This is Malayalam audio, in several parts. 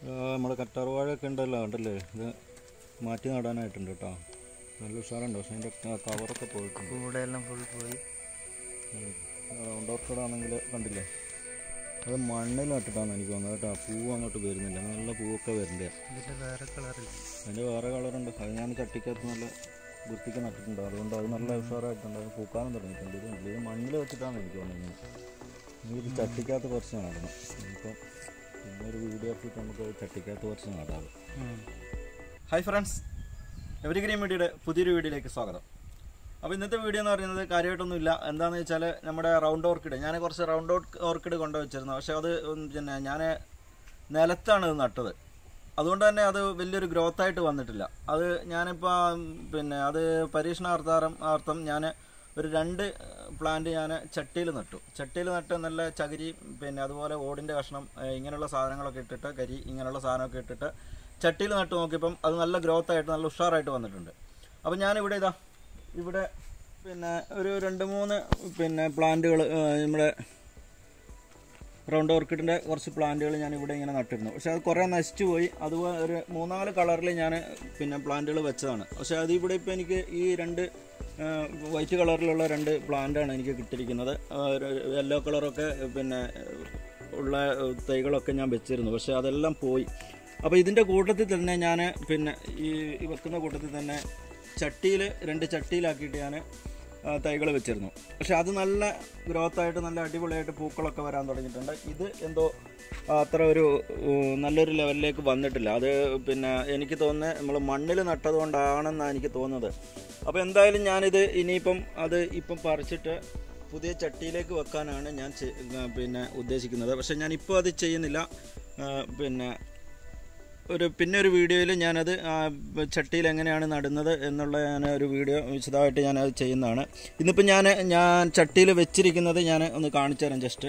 നമ്മുടെ കറ്റാർവാഴയൊക്കെ ഉണ്ടല്ലോ ഉണ്ടല്ലേ ഇത് മാറ്റി നടാനായിട്ടുണ്ട് കേട്ടോ നല്ല ഉഷാറുണ്ട് പക്ഷേ അതിൻ്റെ കവറൊക്കെ പോയിട്ടുണ്ട് കൂടെ എല്ലാം ഫുൾ പോയി റൗണ്ട് ഓർക്കിഡാണെങ്കിൽ കണ്ടില്ലേ അത് മണ്ണിൽ നട്ടിട്ടാണ് എനിക്ക് തോന്നുന്നത് കേട്ടോ പൂവ് അങ്ങോട്ട് വരുന്നില്ല നല്ല പൂവൊക്കെ വരണ്ടേ ഇതിൻ്റെ വേറെ കളറില്ല അതിൻ്റെ വേറെ കളറുണ്ട് അത് ഞാൻ ചട്ടിക്കകത്ത് നല്ല വൃത്തിക്ക് നട്ടിട്ടുണ്ട് അതുകൊണ്ട് അത് നല്ല ഉഷാറായിട്ടുണ്ട് അത് പൂക്കാനും തുടങ്ങിയിട്ടുണ്ട് ഇത് ഇത് മണ്ണിൽ വെച്ചിട്ടാണ് എനിക്ക് തോന്നുന്നത് ഇനി ഇത് ചട്ടിക്കകത്ത് കുറച്ച് നടണം ഇനിയിപ്പോൾ പിന്നെ ഒരു വീഡിയോ ആക്കിയിട്ട് നമുക്ക് ചട്ടിക്കകത്ത് കുറച്ച് നടാം ഹായ് ഫ്രണ്ട്സ് എവരിഗ്രീൻ മീഡിയയുടെ പുതിയൊരു വീഡിയോയിലേക്ക് സ്വാഗതം അപ്പോൾ ഇന്നത്തെ വീഡിയോ എന്ന് പറയുന്നത് കാര്യമായിട്ടൊന്നുമില്ല എന്താണെന്ന് വെച്ചാൽ നമ്മുടെ റൗണ്ട് ഓർക്കിഡ് ഞാൻ കുറച്ച് റൗണ്ട് ഓർക്കിഡ് കൊണ്ടുവച്ചിരുന്നു പക്ഷേ അത് ഉം പിന്നെ ഞാൻ നിലത്താണ് ഇത് നട്ടത് അതുകൊണ്ട് തന്നെ അത് വലിയൊരു ഗ്രോത്ത് ആയിട്ട് വന്നിട്ടില്ല അത് ഞാനിപ്പോൾ പിന്നെ അത് പരീക്ഷണാർത്ഥാരം അർത്ഥം ഞാൻ ഒരു രണ്ട് പ്ലാന്റ് ഞാൻ ചട്ടിയിൽ നട്ടു ചട്ടിയിൽ നട്ട് നല്ല ചകിരി പിന്നെ അതുപോലെ ഓടിൻ്റെ കഷ്ണം ഏഹ് ഇങ്ങനെയുള്ള സാധനങ്ങളൊക്കെ ഇട്ടിട്ട് കരി ഇങ്ങനെയുള്ള സാധനമൊക്കെ ഇട്ടിട്ട് ചട്ടിയിൽ നട്ട് നോക്കിയപ്പം അത് നല്ല ഗ്രോത്ത് ആയിട്ട് നല്ല ഉഷാറായിട്ട് വന്നിട്ടുണ്ട് അപ്പം ഞാനിവിടെ ഇതാ ഇവിടെ പിന്നെ ഒരു രണ്ട് മൂന്ന് പിന്നെ പ്ലാന്റുകൾ നമ്മുടെ റൗണ്ട് ഓർക്കിഡിൻ്റെ കുറച്ച് പ്ലാന്റുകൾ ഞാൻ ഇവിടെ ഇങ്ങനെ നട്ടിരുന്നു പക്ഷെ അത് കുറേ നശിച്ചു പോയി അതുപോലെ ഒരു മൂന്നാല് കളറിൽ ഞാൻ പിന്നെ പ്ലാന്റുകൾ വെച്ചതാണ് പക്ഷെ അത് ഇവിടെ ഇപ്പോൾ എനിക്ക് ഈ രണ്ട് വൈറ്റ് കളറിലുള്ള രണ്ട് പ്ലാന്റാണ് എനിക്ക് കിട്ടിയിരിക്കുന്നത് യെല്ലോ കളറൊക്കെ പിന്നെ ഉള്ള തൈകളൊക്കെ ഞാൻ വെച്ചിരുന്നു പക്ഷെ അതെല്ലാം പോയി അപ്പോൾ ഇതിൻ്റെ കൂട്ടത്തിൽ തന്നെ ഞാൻ പിന്നെ ഈ ഈ വെക്കുന്ന കൂട്ടത്തിൽ തന്നെ ചട്ടിയിൽ രണ്ട് ചട്ടിയിലാക്കിയിട്ട് ഞാൻ തൈകൾ വെച്ചിരുന്നു പക്ഷെ അത് നല്ല ഗ്രോത്ത് ആയിട്ട് നല്ല അടിപൊളിയായിട്ട് പൂക്കളൊക്കെ വരാൻ തുടങ്ങിയിട്ടുണ്ട് ഇത് എന്തോ അത്ര ഒരു ഉം, നല്ലൊരു ലെവലിലേക്ക് വന്നിട്ടില്ല അത് പിന്നെ എനിക്ക് തോന്നുന്നത് നമ്മൾ മണ്ണിൽ നട്ടതുകൊണ്ടാണെന്നാണ് എനിക്ക് തോന്നുന്നത് അപ്പോൾ എന്തായാലും ഞാനിത് ഇനിയിപ്പം അത് ഇപ്പം പറിച്ചിട്ട് പുതിയ ചട്ടിയിലേക്ക് വെക്കാനാണ് ഞാൻ ചെ- പിന്നെ ഉദ്ദേശിക്കുന്നത് പക്ഷെ ഞാനിപ്പോൾ അത് ചെയ്യുന്നില്ല ആ, പിന്നെ ഒരു പിന്നെ ഒരു വീഡിയോയിൽ ഞാനത് ആ, ചട്ടിയിൽ എങ്ങനെയാണ് നടുന്നത് എന്നുള്ള ഞാൻ ഒരു വീഡിയോ വിശദമായിട്ട് ഞാനത് ചെയ്യുന്നതാണ് ഇന്നിപ്പോൾ ഞാൻ ഞാൻ ചട്ടിയിൽ വെച്ചിരിക്കുന്നത് ഞാൻ ഒന്ന് കാണിച്ചു തരാം ജസ്റ്റ്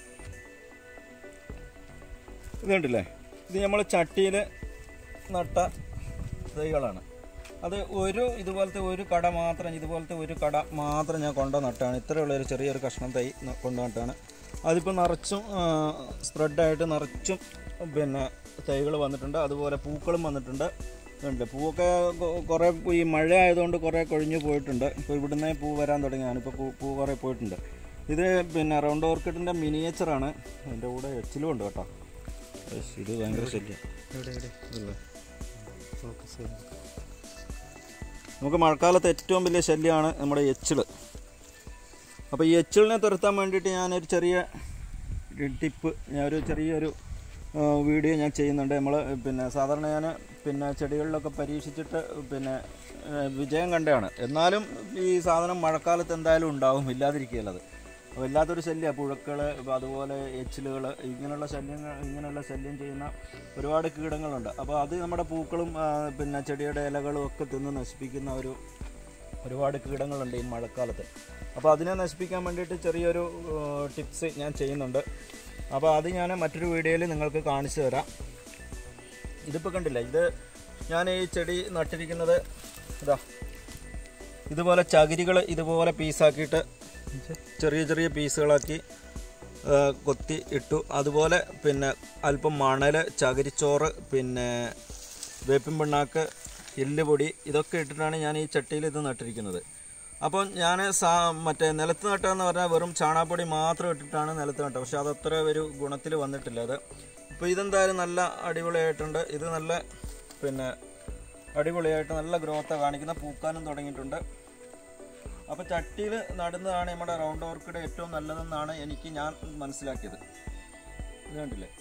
ഇത് കണ്ടില്ലേ ഇത് നമ്മൾ ചട്ടിയിൽ നട്ട തൈകളാണ് അത് ഒരു ഇതുപോലത്തെ ഒരു കട മാത്രം ഇതുപോലത്തെ ഒരു കട മാത്രം ഞാൻ കൊണ്ടു നട്ടാണ് ഇത്രയുള്ള ഒരു ചെറിയൊരു കഷ്ണം തൈ ന- കൊണ്ടു നട്ടാണ് അതിപ്പോൾ നിറച്ചും സ്പ്രെഡായിട്ട് നിറച്ചും പിന്നെ തൈകൾ വന്നിട്ടുണ്ട് അതുപോലെ പൂക്കളും വന്നിട്ടുണ്ട് ഉണ്ട് പൂവൊക്കെ കൊ- കുറേ ഈ മഴ ആയതുകൊണ്ട് കുറേ കൊഴിഞ്ഞു പോയിട്ടുണ്ട് ഇപ്പോൾ ഇവിടുന്ന് പൂ വരാൻ തുടങ്ങിയാണ് ഇപ്പോൾ പൂ പൂ കുറേ പോയിട്ടുണ്ട് ഇത് പിന്നെ റൗണ്ട് ഓർക്കിഡിൻ്റെ മിനിയേച്ചറാണ് അതിൻ്റെ കൂടെ എച്ചിലും ഉണ്ട് കേട്ടോ ഏശ്, ഇത് ഭയങ്കര ശല്യം ഇവിടെ ഇവിടെ ഇതല്ലേ ഫോക്കസ് ചെയ്ത് നമുക്ക് മഴക്കാലത്ത് ഏറ്റവും വലിയ ശല്യമാണ് നമ്മുടെ എച്ചിൽ അപ്പോൾ ഈ എച്ചിലിനെ തുരത്താൻ വേണ്ടിയിട്ട് ഞാനൊരു ചെറിയ ടിപ്പ് ഞാൻ ഒരു ചെറിയൊരു ആ, വീഡിയോ ഞാൻ ചെയ്യുന്നുണ്ട് നമ്മൾ പിന്നെ സാധാരണ ഞാൻ പിന്നെ ചെടികളിലൊക്കെ പരീക്ഷിച്ചിട്ട് പിന്നെ ആ, വിജയം കണ്ടതാണ് എന്നാലും ഈ സാധനം മഴക്കാലത്ത് എന്തായാലും ഉണ്ടാവും ഇല്ലാതിരിക്കുകയല്ല അത് അപ്പോൾ വല്ലാത്തൊരു ശല്യമാണ് പുഴുക്കൾ അതുപോലെ എച്ചിലുകൾ ഇങ്ങനെയുള്ള ശല്യങ്ങൾ ഇങ്ങനെയുള്ള ശല്യം ചെയ്യുന്ന ഒരുപാട് കീടങ്ങളുണ്ട് അപ്പോൾ അത് നമ്മുടെ പൂക്കളും ആ, പിന്നെ ചെടിയുടെ ഇലകളും ഒക്കെ തിന്ന് നശിപ്പിക്കുന്ന ഒരു ഒരുപാട് കീടങ്ങളുണ്ട് ഈ മഴക്കാലത്ത് അപ്പോൾ അതിനെ നശിപ്പിക്കാൻ വേണ്ടിയിട്ട് ചെറിയൊരു ടിപ്സ് ഞാൻ ചെയ്യുന്നുണ്ട് അപ്പോൾ അത് ഞാൻ മറ്റൊരു വീഡിയോയിൽ നിങ്ങൾക്ക് കാണിച്ചു തരാം ഇതിപ്പോൾ കണ്ടില്ല ഇത് ഞാൻ ഈ ചെടി നട്ടിരിക്കുന്നത് ഇതാ ഇതുപോലെ ചകിരികൾ ഇതുപോലെ പീസാക്കിയിട്ട് ചെറിയ ചെറിയ പീസുകളാക്കി ആ, കൊത്തി ഇട്ടു അതുപോലെ പിന്നെ അല്പം മണൽ ചകിരിച്ചോറ് പിന്നെ വേപ്പിൻ പിണ്ണാക്ക് എല്ലുപൊടി ഇതൊക്കെ ഇട്ടിട്ടാണ് ഞാൻ ഈ ചട്ടിയിൽ ഇത് നട്ടിരിക്കുന്നത് അപ്പോൾ ഞാൻ സാ മറ്റേ നിലത്ത് നട്ടതെന്ന് പറഞ്ഞാൽ വെറും ചാണകപ്പൊടി മാത്രം ഇട്ടിട്ടാണ് നിലത്ത് നട്ടത് പക്ഷെ അതത്ര ഒരു ഗുണത്തിൽ വന്നിട്ടില്ല അത് ഇപ്പോൾ ഇതെന്തായാലും നല്ല അടിപൊളിയായിട്ടുണ്ട് ഇത് നല്ല പിന്നെ അടിപൊളിയായിട്ട് നല്ല ഗ്രോത്ത് കാണിക്കുന്ന പൂക്കാനും തുടങ്ങിയിട്ടുണ്ട് അപ്പോൾ ചട്ടിയിൽ നടുന്നതാണ് നമ്മുടെ റൗണ്ട് ഓർക്കിഡ് ഏറ്റവും നല്ലതെന്നാണ് എനിക്ക് ഞാൻ മനസ്സിലാക്കിയത് ഇത് കണ്ടില്ലേ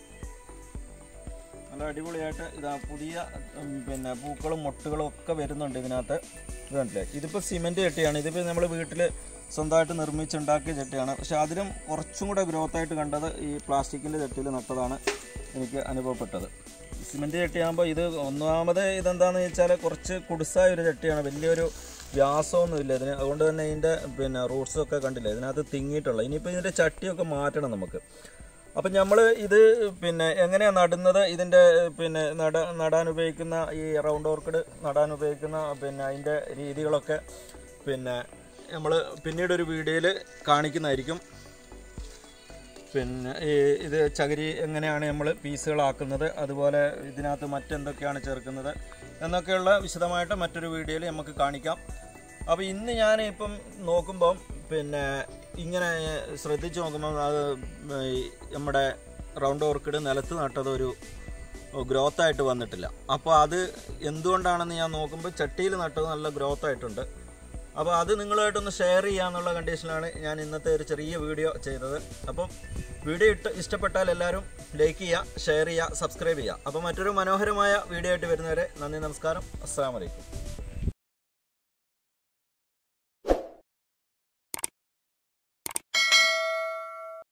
നല്ല അടിപൊളിയായിട്ട് ഇതാ പുതിയ ഉം, പിന്നെ പൂക്കളും മൊട്ടുകളും ഒക്കെ വരുന്നുണ്ട് ഇതിനകത്ത് ഇത് കണ്ടില്ലേ ഇതിപ്പോൾ സിമെൻറ്റ് ചട്ടിയാണ് ഇതിപ്പോൾ നമ്മൾ വീട്ടിൽ സ്വന്തമായിട്ട് നിർമ്മിച്ചുണ്ടാക്കിയ ചട്ടിയാണ് പക്ഷെ അതിലും കുറച്ചും കൂടെ ഗ്രോത്ത് ആയിട്ട് കണ്ടത് ഈ പ്ലാസ്റ്റിക്കിൻ്റെ ചട്ടിയിൽ നട്ടതാണ് എനിക്ക് അനുഭവപ്പെട്ടത് സിമെൻറ്റ് ചട്ടിയാകുമ്പോൾ ഇത് ഒന്നാമത് ഇതെന്താണെന്ന് വെച്ചാൽ കുറച്ച് കുടുസായ ഒരു ചട്ടിയാണ് വലിയൊരു വ്യാസമൊന്നുമില്ല ഇതിന് അതുകൊണ്ട് തന്നെ ഇതിൻ്റെ പിന്നെ റൂട്ട്സും ഒക്കെ കണ്ടില്ലേ ഇതിനകത്ത് തിങ്ങിയിട്ടുള്ള ഇനിയിപ്പോൾ ഇതിൻ്റെ ചട്ടിയൊക്കെ മാറ്റണം നമുക്ക് അപ്പം നമ്മൾ ഇത് പിന്നെ എങ്ങനെയാണ് നടുന്നത് ഇതിൻ്റെ പിന്നെ നട നടാൻ ഉപയോഗിക്കുന്ന ഈ റൗണ്ട് ഓർക്കിഡ് നടാൻ ഉപയോഗിക്കുന്ന പിന്നെ അതിൻ്റെ രീതികളൊക്കെ പിന്നെ നമ്മൾ പിന്നീട് ഒരു വീഡിയോയിൽ കാണിക്കുന്നതായിരിക്കും പിന്നെ ഈ ഇത് ചകിരി എങ്ങനെയാണ് നമ്മൾ പീസുകളാക്കുന്നത് അതുപോലെ ഇതിനകത്ത് മറ്റെന്തൊക്കെയാണ് ചേർക്കുന്നത് എന്നൊക്കെയുള്ള വിശദമായിട്ട് മറ്റൊരു വീഡിയോയിൽ നമുക്ക് കാണിക്കാം അപ്പോൾ ഇന്ന് ഞാൻ ഇപ്പം നോക്കുമ്പം പിന്നെ ഇങ്ങനെ ശ്രദ്ധിച്ച് നോക്കുമ്പം അത് ഈ നമ്മുടെ റൗണ്ട് ഓർക്കിഡ് നിലത്ത് നട്ടത് ഒരു ഗ്രോത്ത് ആയിട്ട് വന്നിട്ടില്ല അപ്പോൾ അത് എന്തുകൊണ്ടാണെന്ന് ഞാൻ നോക്കുമ്പോൾ ചട്ടിയിൽ നട്ടത് നല്ല ഗ്രോത്ത് ആയിട്ടുണ്ട് അപ്പോൾ അത് നിങ്ങളുമായിട്ടൊന്ന് ഷെയർ ചെയ്യാന്നുള്ള കണ്ടീഷനിലാണ് ഞാൻ ഇന്നത്തെ ഒരു ചെറിയ വീഡിയോ ചെയ്തത് അപ്പം വീഡിയോ ഇട്ട് ഇഷ്ടപ്പെട്ടാൽ എല്ലാവരും ലൈക്ക് ചെയ്യുക ഷെയർ ചെയ്യുക സബ്സ്ക്രൈബ് ചെയ്യുക അപ്പോൾ മറ്റൊരു മനോഹരമായ വീഡിയോ ആയിട്ട് വരുന്നവരെ നന്ദി നമസ്കാരം അസ്സാം വലൈക്കും